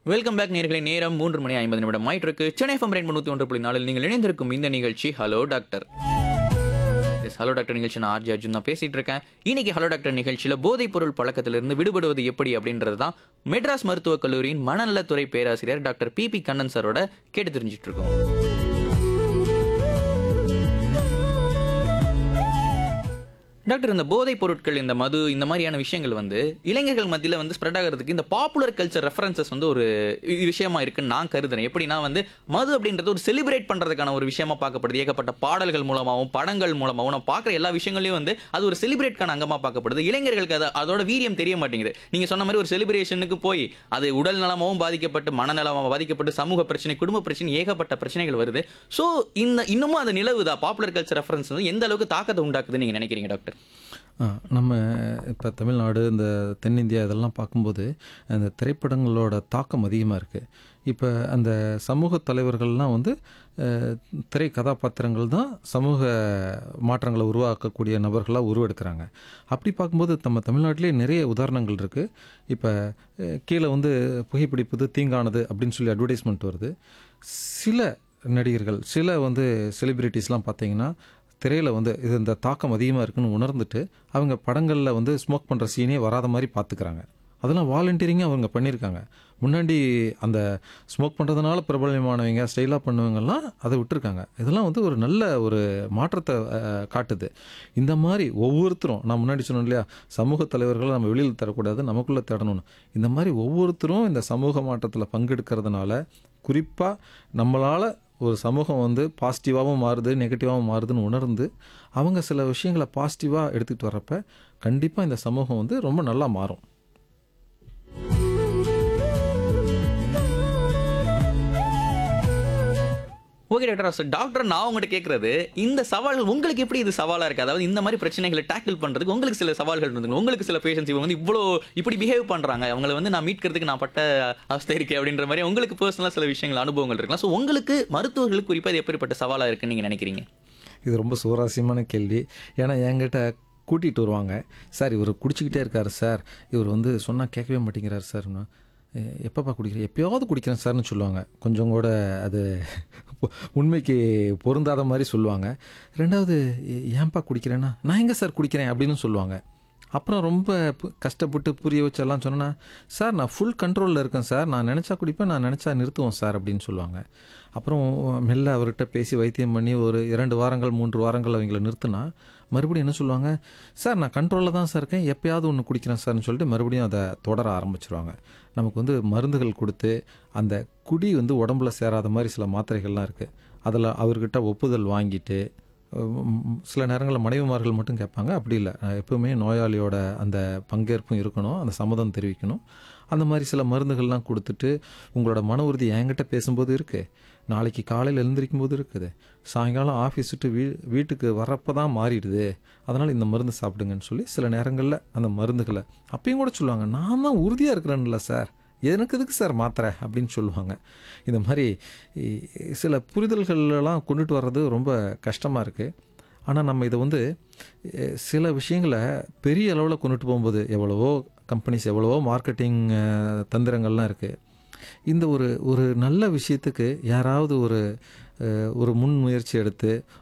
welcome back நேர்களை நேரம் மூன்று மணி ஐம்பது நிமிடம் ஆயிட்டிருக்கு சென்னை எஃப்எம் ரெண்டு நூற்றி ஒன்று புள்ளி நாலில் நீங்கள் இணைந்திருக்கும் இந்த நிகழ்ச்சி hello doctor yes hello doctor நிகழ்ச்சி நான் ஆர்ஜி அர்ஜுன் தான் பேசிட்டு இருக்கேன் இன்னைக்கு ஹலோ டாக்டர் நிகழ்ச்சியில் போதைப் பொருள் பழக்கத்திலிருந்து விடுபடுவது எப்படி அப்படின்றது தான் மெட்ராஸ் மருத்துவக் கல்லூரியின் மனநலத்துறை பேராசிரியர் டாக்டர் பி பி கண்ணன் சாரோட கேட்டு தெரிஞ்சிட்டு இருக்கோம் டாக்டர் இந்த போதைப் பொருட்கள் இந்த மது இந்த மாதிரியான விஷயங்கள் வந்து இளைஞர்கள் மத்தியில் வந்து ஸ்ப்ரெட் ஆகிறதுக்கு இந்த பாப்புலர் கல்ச்சர் ரெஃபரன்சஸ் வந்து ஒரு வி- விஷயமா இருக்குன்னு நான் கருதுறேன் எப்படின்னா வந்து மது அப்படின்றது ஒரு செலிப்ரேட் பண்றதுக்கான ஒரு விஷயமா பார்க்கப்படுது ஏகப்பட்ட பாடல்கள் மூலமாகவும் படங்கள் மூலமாகவும் நம்ம பார்க்குற எல்லா விஷயங்களையும் வந்து அது ஒரு செலிப்ரேட்கான அங்கமா பார்க்கப்படுது இளைஞர்களுக்கு அது அதோட வீரியம் தெரிய மாட்டேங்குது நீங்க சொன்ன மாதிரி ஒரு செலிப்ரேஷனுக்கு போய் அது உடல் நலமாகவும் பாதிக்கப்பட்டு மனநலமாகவும் பாதிக்கப்பட்டு சமூக பிரச்சனை குடும்ப பிரச்சனை ஏகப்பட்ட பிரச்சனைகள் வருது ஸோ இந்த இன்னமும் அந்த நிலவுதா பாப்புலர் கல்ச்சர் ரெஃபரன்ஸ் வந்து எந்த அளவுக்கு தாக்கத்தை உண்டாக்குதுன்னு நீங்க நினைக்கிறீங்க டாக்டர் ஆ, நம்ம இப்போ தமிழ்நாடு இந்த தென்னிந்தியா இதெல்லாம் பார்க்கும்போது அந்த திரைப்படங்களோட தாக்கம் அதிகமாக இருக்குது இப்போ அந்த சமூக தலைவர்கள்லாம் வந்து அஹ், திரை கதாபாத்திரங்கள் தான் சமூக மாற்றங்களை உருவாக்கக்கூடிய நபர்களாக உருவெடுக்கிறாங்க அப்படி பார்க்கும்போது நம்ம தமிழ்நாட்டிலே நிறைய உதாரணங்கள் இருக்குது இப்போ அஹ், கீழே வந்து புகைப்பிடிப்பது தீங்கானது அப்படின்னு சொல்லி அட்வர்டைஸ்மெண்ட் வருது சில நடிகர்கள் சில வந்து செலிபிரிட்டிஸ்லாம் பார்த்தீங்கன்னா திரையில் வந்து இது இந்த தாக்கம் அதிகமாக இருக்குன்னு உணர்ந்துட்டு அவங்க படங்களில் வந்து ஸ்மோக் பண்ணுற சீனே வராத மாதிரி பார்த்துக்கிறாங்க அதெல்லாம் வாலண்டியரிங்காக அவங்க பண்ணியிருக்காங்க முன்னாடி அந்த ஸ்மோக் பண்ணுறதுனால பிரபலமானவங்க ஸ்டைலாக பண்ணுவங்கெல்லாம் அதை விட்டுருக்காங்க இதெல்லாம் வந்து ஒரு நல்ல ஒரு மாற்றத்தை அஹ், காட்டுது இந்த மாதிரி ஒவ்வொருத்தரும் நான் முன்னாடி சொன்னேன் இல்லையா சமூக தலைவர்களை நம்ம வெளியில் தரக்கூடாது நமக்குள்ளே தேடணும்னு இந்த மாதிரி ஒவ்வொருத்தரும் இந்த சமூக மாற்றத்தில் பங்கெடுக்கிறதுனால குறிப்பாக நம்மளால் ஒரு சமூகம் வந்து பாசிட்டிவாகவும் மாறுது நெகட்டிவாகவும் மாறுதுன்னு உணர்ந்து அவங்க சில விஷயங்களை பாசிட்டிவாக எடுத்துகிட்டு வர்றப்ப கண்டிப்பாக இந்த சமூகம் வந்து ரொம்ப நல்லா மாறும் ஓகே டாக்டர் சார் டாக்டர் நான் உங்கள்கிட்ட கேட்கறது இந்த சவால்கள் உங்களுக்கு எப்படி இது சவாலாக இருக்குது அதாவது இந்த மாதிரி பிரச்சனைகளை டேக்கிள் பண்ணுறதுக்கு உங்களுக்கு சில சவால்கள் இருந்துங்க உங்களுக்கு சில பேஷன்ஸ் இவங்க வந்து இவ்வளோ இப்படி பிஹேவ் பண்ணுறாங்க அவங்கள வந்து நான் மீட்கிறதுக்கு நான் பட்ட அவஸ்தை இருக்கே அப்படின்ற மாதிரி உங்களுக்கு பர்சனலாக சில விஷயங்கள் அனுபவங்கள் இருக்கலாம் ஸோ உங்களுக்கு மருத்துவர்களுக்கு குறிப்பாக இது எப்படிப்பட்ட சவாலாக இருக்குன்னு நீங்கள் நினைக்கிறீங்க இது ரொம்ப சுவாரஸ்யமான கேள்வி ஏன்னா என்கிட்ட கூட்டிகிட்டு வருவாங்க சார் இவர் குடிச்சிக்கிட்டே இருக்கார் சார் இவர் வந்து சொன்னால் கேட்கவே மாட்டேங்கிறார் சார்னா எப்பப்பா குடிக்கிறேன் எப்பயாவது குடிக்கிறேன் சார்னு சொல்லுவாங்க கொஞ்சம் கூட அது உண்மைக்கு பொருந்தாத மாதிரி சொல்லுவாங்க ரெண்டாவது "ஏ- ஏன்பா குடிக்கிறேன்னா நான் எங்கே சார் குடிக்கிறேன் அப்படின்னு சொல்லுவாங்க அப்புறம் ரொம்ப பு- கஷ்டப்பட்டு புரிய வச்செல்லாம் சொன்னேன்னா சார் நான் ஃபுல் கண்ட்ரோலில் இருக்கேன் சார் நான் நினச்சா குடிப்பேன் நான் நினச்சா நிறுத்துவோம் சார் அப்படின்னு சொல்லுவாங்க அப்புறம் மெல்ல அவர்கிட்ட பேசி வைத்தியம் பண்ணி ஒரு இரண்டு வாரங்கள் மூன்று வாரங்கள் அவங்கள நிறுத்தினா மறுபடியும் என்ன சொல்லுவாங்க சார் நான் கண்ட்ரோலில் தான் சார் இருக்கேன் எப்பயாவது ஒன்று குடிக்கிறேன் சார்னு சொல்லிட்டு மறுபடியும் அதை தொடர ஆரம்பிச்சிருவாங்க நமக்கு வந்து மருந்துகள் கொடுத்து அந்த குடி வந்து உடம்புல சேராத மாதிரி சில மாத்திரைகள்லாம் இருக்குது அதில் அவர்கிட்ட ஒப்புதல் வாங்கிட்டு உம், சில நேரங்களில் மனைவிமார்கள் மட்டும் கேட்பாங்க அப்படி இல்லை அஹ் எப்பவுமே நோயாளியோட அந்த பங்கேற்பும் இருக்கணும் அந்த சம்மதம் தெரிவிக்கணும் அந்த மாதிரி சில மருந்துகள்லாம் கொடுத்துட்டு உங்களோட மன உறுதி என்கிட்ட பேசும்போது இருக்குது நாளைக்கு காலையில் எழுந்திருக்கும் போது இருக்குது சாயங்காலம் ஆஃபீஸ் விட்டு வீ வீட்டுக்கு வரப்போ தான் மாறிடுது அதனால் இந்த மருந்து சாப்பிடுங்கன்னு சொல்லி சில நேரங்களில் அந்த மருந்துகளை அப்பயும் கூட சொல்லுவாங்க நான் தான் உறுதியாக இருக்கிறேன்ல சார் எனக்கு எதுக்கு சார் மாத்திரை அப்படின்னு சொல்லுவாங்க இந்த மாதிரி இ- சில புரிதல்களெல்லாம் கொண்டுட்டு வர்றது ரொம்ப கஷ்டமாக இருக்குது ஆனால் நம்ம இதை வந்து எ, சில விஷயங்களை பெரிய அளவில் கொண்டுட்டு போகும்போது எவ்வளவோ கம்பெனிஸ் எவ்வளவோ மார்க்கெட்டிங் தந்திரங்கள்லாம் இருக்குது இந்த ஒரு ஒரு நல்ல விஷயத்துக்கு யாராவது ஒரு அஹ், ஒரு முன் முயற்சி எடுத்து